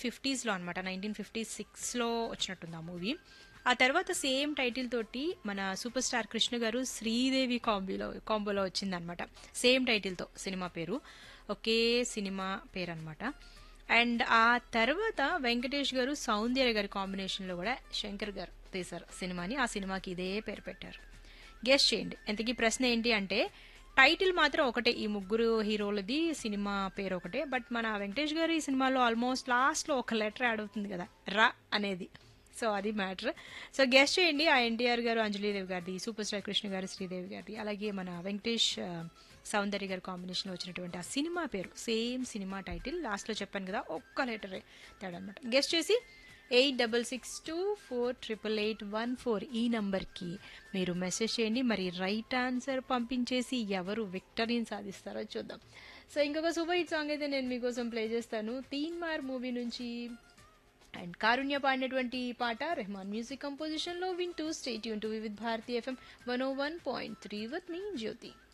ఫిఫ్టీస్లో అనమాట nineteen fifty సిక్స్లో వచ్చినట్టుంది ఆ మూవీ ఆ తర్వాత సేమ్ టైటిల్ తోటి మన సూపర్ స్టార్ కృష్ణ గారు శ్రీదేవి కాంబీలో కాంబోలో వచ్చిందనమాట సేమ్ టైటిల్తో సినిమా పేరు ఒకే సినిమా పేరు అనమాట అండ్ ఆ తర్వాత వెంకటేష్ గారు సౌందర్య గారి కాంబినేషన్లో కూడా శంకర్ గారు తీశారు సినిమాని ఆ సినిమాకి ఇదే పేరు పెట్టారు గెస్ట్ చేయండి ఎంతకీ ప్రశ్న ఏంటి అంటే టైటిల్ మాత్రం ఒకటే ఈ ముగ్గురు హీరోలది సినిమా పేరు ఒకటే బట్ మన వెంకటేష్ గారు ఈ సినిమాలో ఆల్మోస్ట్ లాస్ట్లో ఒక లెటర్ యాడ్ అవుతుంది కదా రా అనేది సో అది మ్యాటర్ సో గెస్ట్ చేయండి ఆ ఎన్టీఆర్ గారు అంజలీదేవి గారిది సూపర్ స్టార్ కృష్ణ గారు శ్రీదేవి గారిది అలాగే మన వెంకటేష్ ఆ, సౌందర్య గారి కాంబినేషన్లో వచ్చినటువంటి ఆ సినిమా పేరు సేమ్ సినిమా టైటిల్ లాస్ట్లో చెప్పాను కదా ఒక్క లెటరే తేడా అనమాట గెస్ట్ చేసి eight double six two four triple eight one four ఈ నంబర్కి మీరు మెసేజ్ చేయండి మరి రైట్ ఆన్సర్ పంపించేసి ఎవరు విక్టరీని సాధిస్తారో చూద్దాం సో ఇంకొక సూపర్ హిట్ సాంగ్ అయితే నేను మీకోసం ప్లే చేస్తాను తీన్ మార్ మూవీ నుంచి అండ్ కారుణ్య పాడినటువంటి ఈ పాట రెహమాన్ మ్యూజిక్ కంపోజిషన్లో వింటూ స్టేట్ యూన్ to with Bharati FM one O one point three with me Jyothi